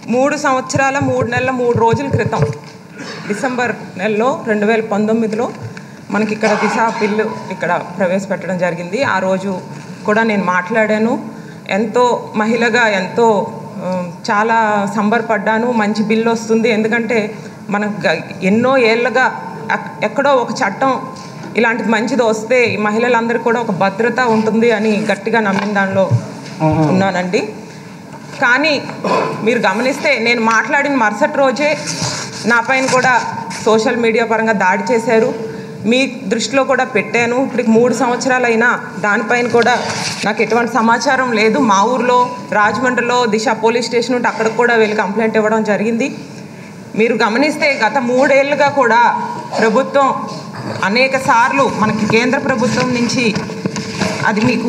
మూడు సంవత్సరాల మూడు నెలల మూడు రోజుల క్రితం డిసెంబర్ నెలలో రెండు వేల పంతొమ్మిదిలో మనకి ఇక్కడ దిశ బిల్లు ఇక్కడ ప్రవేశపెట్టడం జరిగింది ఆ రోజు కూడా నేను మాట్లాడాను ఎంతో మహిళగా ఎంతో ఆ, చాలా సంబరపడ్డాను మంచి బిల్లు వస్తుంది ఎందుకంటే మనకు గ- ఎన్నో ఏళ్ళగా ఎక్- ఎక్కడో ఒక చట్టం ఇలాంటిది మంచిది వస్తే ఈ మహిళలందరికీ కూడా ఒక భద్రత ఉంటుంది అని గట్టిగా నమ్మిన దానిలో ఉన్నానండి కానీ మీరు గమనిస్తే నేను మాట్లాడిన మరుసటి రోజే నా పైన కూడా సోషల్ మీడియా పరంగా దాడి చేశారు మీ దృష్టిలో కూడా పెట్టాను ఇప్పటికి మూడు సంవత్సరాలైనా దానిపైన కూడా నాకు ఎటువంటి సమాచారం లేదు మా ఊర్లో రాజమండ్రిలో దిశ పోలీస్ స్టేషన్ ఉంటే అక్కడికి కూడా వెళ్ళి కంప్లైంట్ ఇవ్వడం జరిగింది మీరు గమనిస్తే గత మూడేళ్లుగా కూడా ప్రభుత్వం అనేక సార్లు మనకి కేంద్ర ప్రభుత్వం నుంచి అది మీకు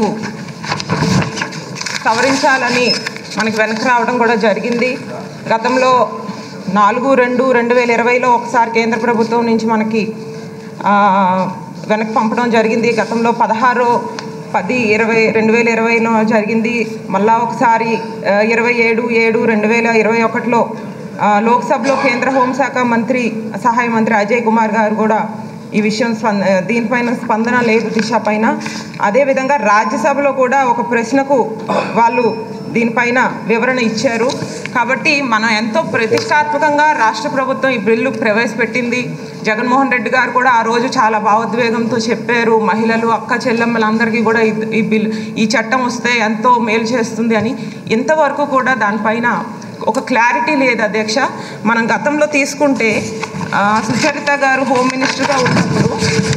సవరించాలని మనకి వెనక్కి రావడం కూడా జరిగింది గతంలో నాలుగు రెండు రెండు వేల ఇరవైలో ఒకసారి కేంద్ర ప్రభుత్వం నుంచి మనకి ఆ, వెనక్కి పంపడం జరిగింది గతంలో పదహారు పది ఇరవై రెండు వేల ఇరవైలో జరిగింది మళ్ళా ఒకసారి ఆ, ఇరవై ఏడు ఏడు రెండు వేల ఇరవై ఒకటిలో ఆ, లోక్సభలో కేంద్ర హోంశాఖ మంత్రి సహాయ మంత్రి అజయ్ కుమార్ గారు కూడా ఈ విషయం స్పంద దీనిపైన స్పందన లేదు దిశ పైన అదేవిధంగా రాజ్యసభలో కూడా ఒక ప్రశ్నకు వాళ్ళు దీనిపైన వివరణ ఇచ్చారు కాబట్టి మనం ఎంతో ప్రతిష్టాత్మకంగా రాష్ట్ర ప్రభుత్వం ఈ బిల్లు ప్రవేశపెట్టింది జగన్మోహన్ రెడ్డి గారు కూడా ఆ రోజు చాలా భావోద్వేగంతో చెప్పారు మహిళలు అక్క చెల్లెమ్మలందరికీ కూడా ఈ- ఈ బిల్ ఈ చట్టం వస్తే ఎంతో మేలు చేస్తుంది అని ఇంతవరకు కూడా దానిపైన ఒక క్లారిటీ లేదు అధ్యక్ష మనం గతంలో తీసుకుంటే ఆ, సుచరిత గారు హోమ్ మినిస్టర్గా ఉన్నప్పుడు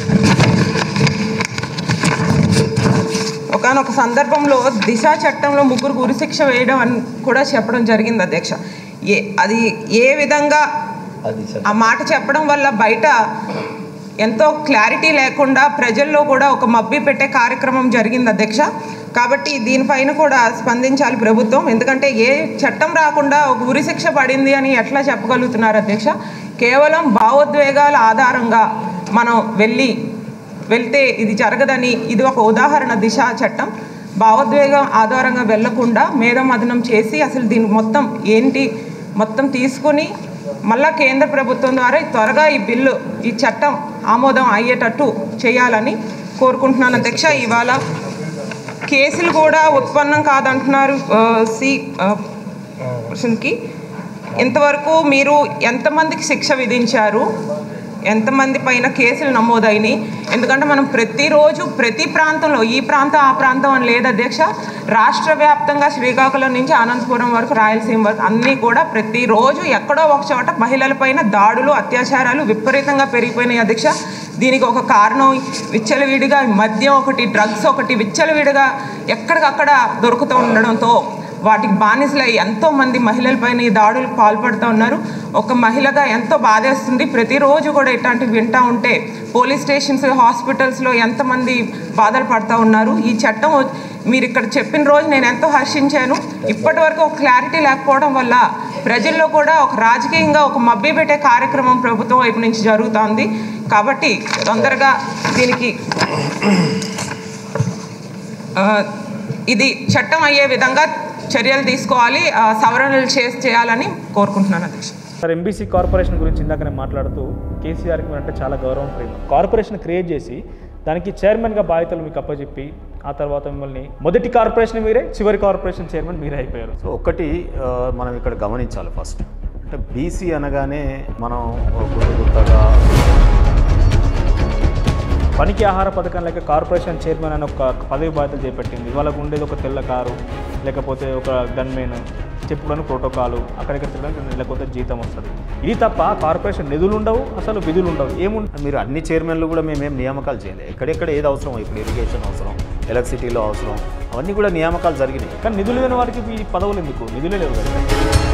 ఒకనొక సందర్భంలో దిశ చట్టంలో ముగ్గురు ఉరిశిక్ష వేయడం అని కూడా చెప్పడం జరిగింది అధ్యక్ష ఏ అది ఏ విధంగా ఆ మాట చెప్పడం వల్ల బయట ఎంతో క్లారిటీ లేకుండా ప్రజల్లో కూడా ఒక మబ్బి పెట్టే కార్యక్రమం జరిగింది అధ్యక్ష కాబట్టి దీనిపైన కూడా స్పందించాలి ప్రభుత్వం ఎందుకంటే ఏ చట్టం రాకుండా ఒక ఉరిశిక్ష పడింది అని ఎట్లా చెప్పగలుగుతున్నారు అధ్యక్ష కేవలం భావోద్వేగాల ఆధారంగా మనం వెళ్ళి వెళ్తే ఇది జరగదని ఇది ఒక ఉదాహరణ దిశ చట్టం భావోద్వేగం ఆధారంగా వెళ్లకుండా మేధమదనం చేసి అసలు దీని మొత్తం ఏంటి మొత్తం తీసుకుని మళ్ళా కేంద్ర ప్రభుత్వం ద్వారా త్వరగా ఈ బిల్లు ఈ చట్టం ఆమోదం అయ్యేటట్టు చేయాలని కోరుకుంటున్నాను అధ్యక్ష ఇవాళ కేసులు కూడా ఉత్పన్నం కాదంటున్నారు ఆ, సి ఆ, పర్సన్కి ఇంతవరకు మీరు ఎంతమందికి శిక్ష విధించారు ఎంతమంది పైన కేసులు నమోదైనాయి ఎందుకంటే మనం ప్రతిరోజు ప్రతి ప్రాంతంలో ఈ ప్రాంతం ఆ ప్రాంతం అని లేదు అధ్యక్ష రాష్ట్ర వ్యాప్తంగా శ్రీకాకుళం నుంచి అనంతపురం వరకు రాయలసీమ వరకు అన్నీ కూడా ప్రతిరోజు ఎక్కడో ఒక చోట మహిళలపైన దాడులు అత్యాచారాలు విపరీతంగా పెరిగిపోయినాయి అధ్యక్ష దీనికి ఒక కారణం విచ్చలవిడిగా మద్యం ఒకటి డ్రగ్స్ ఒకటి విచ్చలవిడిగా ఎక్కడికక్కడ దొరుకుతూ ఉండడంతో వాటికి బానిసలై ఎంతో మంది మహిళలపైన ఈ దాడులకు పాల్పడుతూ ఉన్నారు ఒక మహిళగా ఎంతో బాధేస్తుంది ప్రతిరోజు కూడా ఇట్లాంటివి వింటూ ఉంటే పోలీస్ స్టేషన్స్ హాస్పిటల్స్లో ఎంతమంది బాధలు పడుతూ ఉన్నారు ఈ చట్టం వ- మీరు ఇక్కడ చెప్పిన రోజు నేను ఎంతో హర్షించాను ఇప్పటి వరకు ఒక క్లారిటీ లేకపోవడం వల్ల ప్రజల్లో కూడా ఒక రాజకీయంగా ఒక మభ్య పెట్టే కార్యక్రమం ప్రభుత్వం వైపు నుంచి జరుగుతోంది కాబట్టి తొందరగా దీనికి ఆ, ఇది చట్టం అయ్యే విధంగా చర్యలు తీసుకోవాలి ఆ, సవరణలు చేసి చేయాలని కోరుకుంటున్నాను అధ్యక్ష సార్ ఎంబీసీ కార్పొరేషన్ గురించి ఇందాకనే మాట్లాడుతూ కేసీఆర్కి అంటే చాలా గౌరవం ప్రేమ కార్పొరేషన్ క్రియేట్ చేసి దానికి చైర్మన్గా బాధ్యతలు మీకు అప్పచెప్పి ఆ తర్వాత మిమ్మల్ని మొదటి కార్పొరేషన్ మీరే చివరి కార్పొరేషన్ చైర్మన్ మీరే అయిపోయారు సో ఒకటి ఆ, మనం ఇక్కడ గమనించాలి ఫస్ట్ అంటే బీసీ అనగానే మనం గుర్తు గుర్తగా పనికి ఆహార పథకం లేక కార్పొరేషన్ చైర్మన్ అని ఒక పదవి బాధ్యత చేపట్టింది వాళ్ళకు ఉండేది ఒక తెల్ల కారు లేకపోతే ఒక గన్మెన్ చెప్పుకోవడానికి ప్రోటోకాలు అక్కడికి తిరగడానికి లేకపోతే జీతం వస్తుంది ఇది తప్ప కార్పొరేషన్ నిధులు ఉండవు అసలు విధులు ఉండవు ఏముండవు మీరు అన్ని చైర్మన్లు కూడా మేమేం నియామకాలు చేయలేదు ఎక్కడెక్కడ ఏది అవసరం ఇప్పుడు ఇరిగేషన్ అవసరం ఎలక్ట్రిసిటీలో అవసరం అవన్నీ కూడా నియామకాలు జరిగినాయి కానీ నిధులు లేని వారికి ఈ పదవులు ఎందుకు నిధులే లేవు కదా